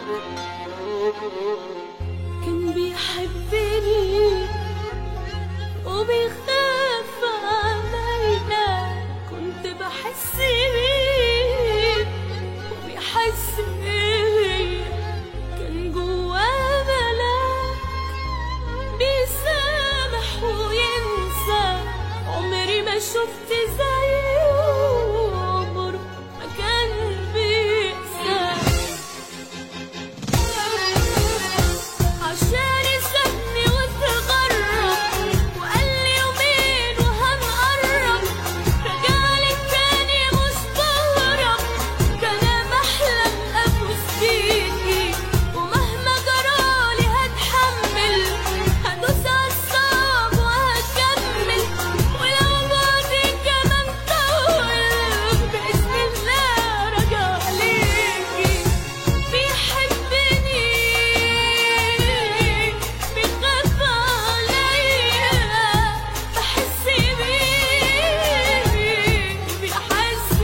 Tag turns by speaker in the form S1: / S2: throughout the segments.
S1: كان بيحبني وبيخاف عليا كنت بحس بيه وبيحس بيا كان جواه ملاك بيسامح وينسى عمري ما شفت زيه عمره ما كان بيقسى عشان يسابني وتغرب وقال لي يومين وهنقرب رجعلي تاني مستغرب كان بحلم افوز بيكي ومهما جرالي هتحمل هدوس عالصعب وهكمل ولو بعدي كمان طول بإذن الله راجع ليكي بيحبني بيخاف عليا بحس بيه بيحس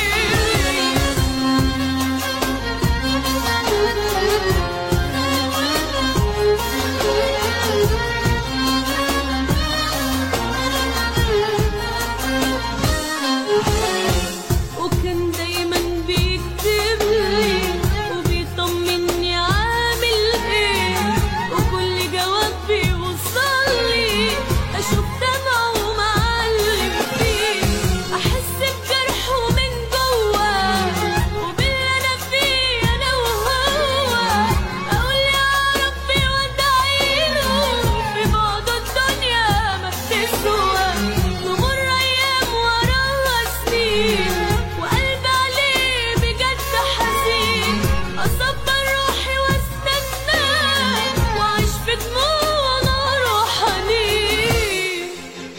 S1: وكان دايما بيكتب لي وبيطمني عامل ايه وكل جواب بيوصل لي اشوف دمعه معلم فيه احس بجرحه من جوه وباللي انا فيه انا وهو اقول يا ربي وادعيله في بعض الدنيا ما بتسوى تمر ايام وراها سنين وقلبي عليه بجد حزين اصبر روحي واستنى واعيش في دموع نار وحنين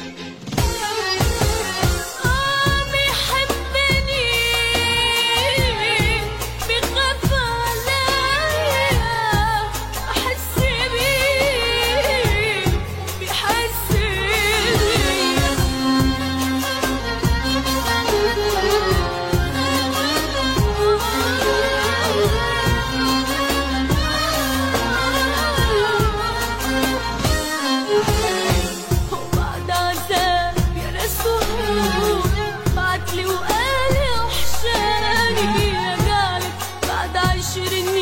S1: آه بيحبني بيخاف عليا أحس بيه بيحس بيا وبعد عذاب يا رسول بعتلي وقال وحشاني رجعلك بعد عشرين